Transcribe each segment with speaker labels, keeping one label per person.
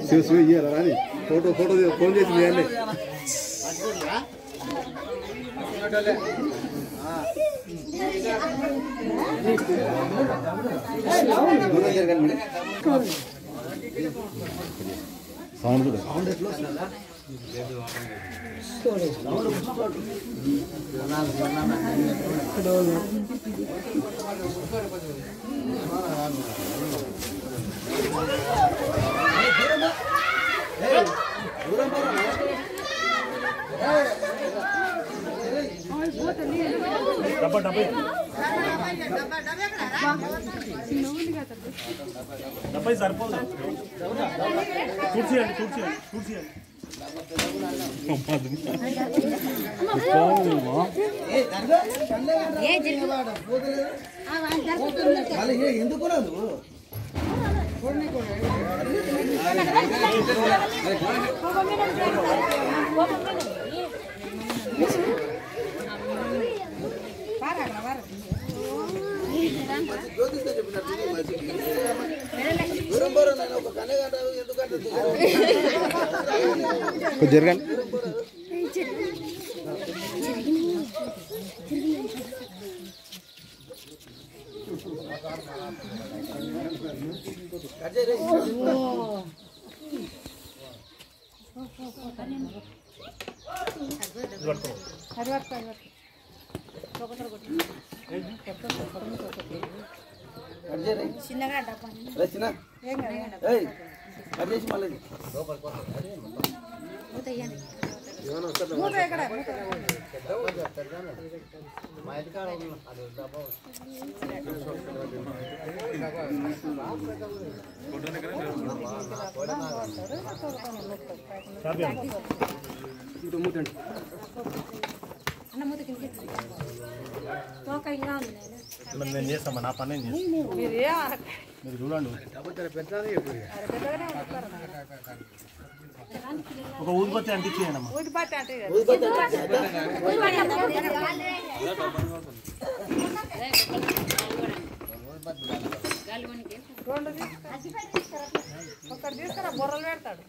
Speaker 1: శివ శివ ఇయ్యారా రాని photo photo తీ- phone చేసి తీయండి సౌండ్ కూడా
Speaker 2: డబ్బా డబ్బా డబ్బా సరిపోదు చూడ్చేయండి చూడ్చేయండి చూడ్చేయండి
Speaker 1: కొంచెం జరగండి మరి నేను చేస్తామా నా పని నేను చేస్తాను మీరు చూడండి ఒక ఊదిపత్తి అంటించేయండి అమ్మా
Speaker 3: ఒకటి తీసుకురా బుర్రలు పెడతాడు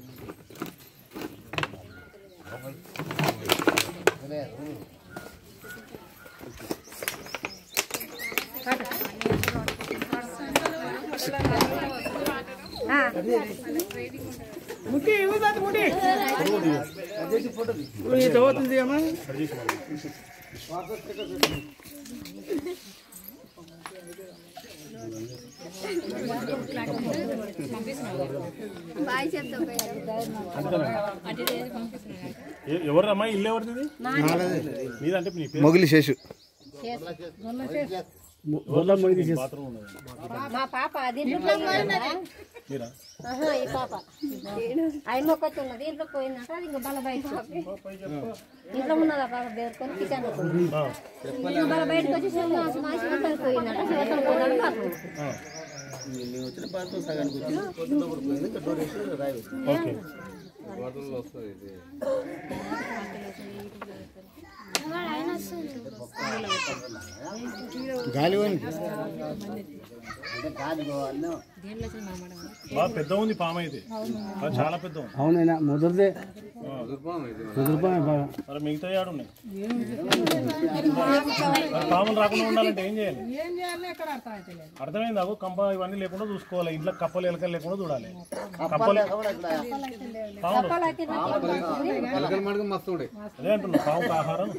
Speaker 3: ముట్టి ఇవ్వదు ముట్టి ఇది అవుతుంది అమ్మా
Speaker 2: ఎ- ఎవరమ్మా ఇల్లు ఎవరిది ఇది? మీదంటే మీ పేరు
Speaker 1: మొగిలి శేషు
Speaker 2: బాత్రూమ్ ఉన్నది
Speaker 4: మా పాప దీంట్లో
Speaker 2: మీరా
Speaker 4: ఆహా, ఈ పాప ఆయన మొక్కచ్చు ఉన్నది దీంట్లో పోయిందంట అది ఇంకా బల బయట ఇంట్లో ఉన్నదా పాప బేరుకొని కిచెన్ లో పోయింది.
Speaker 2: ఆ,
Speaker 4: ఇంకా బల బయటకు వచ్చి శివమాసి మా శివతలు పోయిందంట శివతలు పోయిందంట బాత్రూమ్.
Speaker 2: ఆ. ఓకే
Speaker 1: గాలి పోయింది
Speaker 2: బాగా పెద్ద ఉంది పాము అయితే అది చాలా పెద్ద ఉంది
Speaker 5: అవునైనా మొదటిదే
Speaker 2: ఆ.
Speaker 5: కుదురుపామే బాగా
Speaker 2: మరి మిగతా ఏడు ఉన్నాయి మరి పాములు రాకుండా ఉండాలంటే ఏం చేయాలి
Speaker 3: ఏం చేయాలి ఎక్కడ అర్థం అయితే లేదు
Speaker 2: అర్థమైంది అగో కంప ఇవన్నీ లేకుండా చూసుకోవాలి ఇంట్లో కప్పలు ఎలకలు లేకుండా చూడాలి కప్పలు పాములు అదే అంటున్నా పాముకు ఆహారం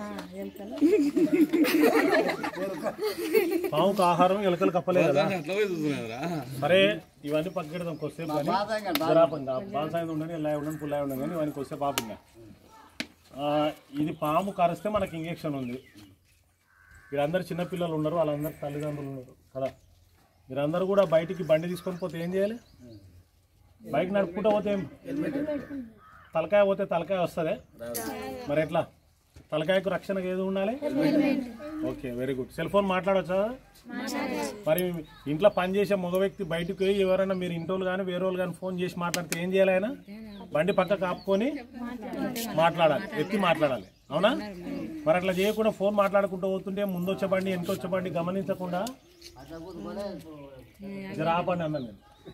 Speaker 2: పాముకు ఆహారం ఎలకలు కప్పలే కదా సరే ఇవన్నీ పక్కకెడదాం కొద్దిసేపు కానీ జరాపంగా బాన్సాయి ఉండని ఎలా ఉండని పుల్లా ఉండని కానీ ఇవన్నీ కొద్దిసేపు ఆపింగా ఇది పాము కరిస్తే మనకి ఇంజెక్షన్ ఉంది వీరందరూ చిన్నపిల్లలు ఉన్నారు వాళ్ళందరూ తల్లిదండ్రులు ఉన్నారు కదా మీరందరూ కూడా బయటికి బండి తీసుకొని పోతే ఏం చేయాలి బైక్ నడుపుకుంటూ పోతే ఏం తలకాయ పోతే తలకాయ వస్తుంది మరి ఎట్లా తలకాయకు రక్షణకు ఏది ఉండాలి okay very good cell phone మాట్లాడవచ్చా మరి ఇంట్లో పనిచేసే మగ వ్యక్తి బయటకు పోయి ఎవరైనా మీరు ఇంటోళ్ళు కానీ వేరే వాళ్ళు కానీ ఫోన్ చేసి మాట్లాడితే ఏం చేయాలి ఆయన బండి పక్క కాపుకొని మాట్లాడాలి ఎత్తి మాట్లాడాలి అవునా మరి అట్లా చేయకుండా ఫోన్ మాట్లాడుకుంటూ పోతుంటే ముందు వచ్చే బండి వెనక వచ్చే బండి గమనించకుండా జర ఆపండి అన్నాను నేను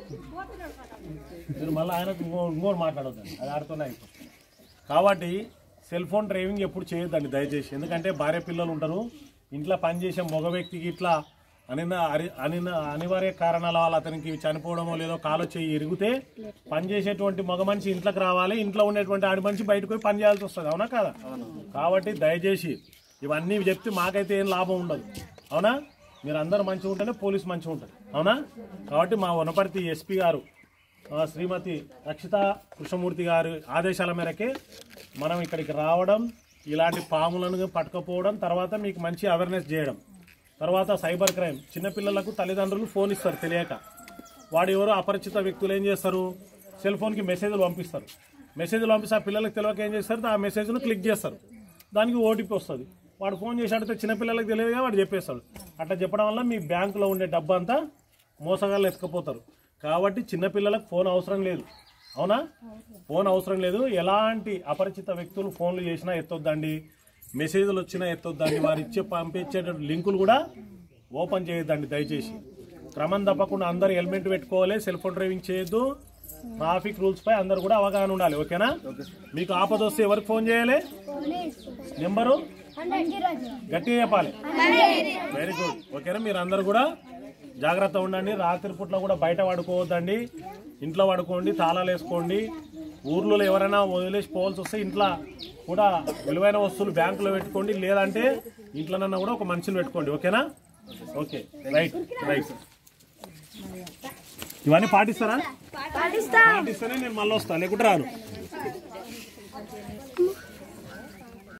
Speaker 2: మీరు మళ్ళీ ఆయనకు ఇంకో ఇంకోటి మాట్లాడొద్దండి అది ఆడుతూనే అయిపోతుంది కాబట్టి సెల్ ఫోన్ డ్రైవింగ్ ఎప్పుడు చేయొద్దండి దయచేసి ఎందుకంటే భార్య పిల్లలు ఉంటారు ఇంట్లో పనిచేసే మగ వ్యక్తికి ఇట్లా అనిన అరి- అనిన అనివార్య కారణాల వల్ల అతనికి చనిపోవడమో లేదో కాలో చేయి ఇరిగితే పనిచేసేటువంటి మగ మనిషి ఇంట్లోకి రావాలి ఇంట్లో ఉండేటువంటి ఆడి మనిషి బయటకు పోయి పని చేయాల్సి వస్తుంది అవునా కదా కాబట్టి దయచేసి ఇవన్నీ చెప్తే మాకైతే ఏం లాభం ఉండదు అవునా మీరు అందరూ మంచిగా ఉంటేనే పోలీస్ మంచిగా ఉంటుంది అవునా కాబట్టి మా వనపర్తి ఎస్పీ గారు ఆ, శ్రీమతి రక్షిత కృష్ణమూర్తి గారి ఆదేశాల మేరకే మనం ఇక్కడికి రావడం ఇలాంటి పాములను పట్టుకపోవడం తర్వాత మీకు మంచి అవేర్నెస్ చేయడం తర్వాత సైబర్ క్రైమ్ చిన్నపిల్లలకు తల్లిదండ్రులు ఫోన్ ఇస్తారు తెలియక వాడు ఎవరో అపరిచిత వ్యక్తులు ఏం చేస్తారు సెల్ ఫోన్కి మెసేజ్లు పంపిస్తారు మెసేజ్లు పంపిస్తే ఆ పిల్లలకు తెలియక ఏం చేస్తారు ఆ మెసేజ్ను క్లిక్ చేస్తారు దానికి ఓటీపీ వస్తుంది వాడు ఫోన్ చేసి అడిగితే చిన్నపిల్లలకు తెలియదుగా వాడు చెప్పేస్తాడు అట్లా చెప్పడం వల్ల మీ బ్యాంకులో ఉండే డబ్బు అంతా మోసగాళ్ళు ఎత్తుకపోతారు కాబట్టి చిన్నపిల్లలకు ఫోన్ అవసరం లేదు అవునా ఫోన్ అవసరం లేదు ఎలాంటి అపరిచిత వ్యక్తులు ఫోన్లు చేసినా ఎత్తొద్దండి మెసేజ్లు వచ్చినా ఎత్తొద్దండి వారు ఇచ్చే పంపించే లింకులు కూడా ఓపెన్ చేయొద్దండి దయచేసి క్రమం తప్పకుండా అందరు హెల్మెట్ పెట్టుకోవాలి సెల్ ఫోన్ డ్రైవింగ్ చేయొద్దు ట్రాఫిక్ రూల్స్ పై అందరు కూడా అవగాహన ఉండాలి ఓకేనా మీకు ఆపద వస్తే ఎవరికి ఫోన్ చేయాలి నెంబరు గట్టిగా చెప్పాలి వెరీ గుడ్ ఓకేనా మీరు అందరు కూడా జాగ్రత్త ఉండండి రాత్రి పూట్ల కూడా బయట పడుకోవద్దండి ఇంట్లో పడుకోండి తాళాలు వేసుకోండి ఊర్లో ఎవరైనా వదిలేసి పోవాల్సి వస్తే ఇంట్లో కూడా విలువైన వస్తువులు బ్యాంకులో పెట్టుకోండి లేదంటే ఇంట్లోనన్నా కూడా ఒక మనిషిని పెట్టుకోండి ఓకేనా ఓకే రైట్ రైట్ ఇవన్నీ పాటిస్తారా పాటిస్తేనే నేను మళ్ళీ వస్తాను లేకుంటే రాను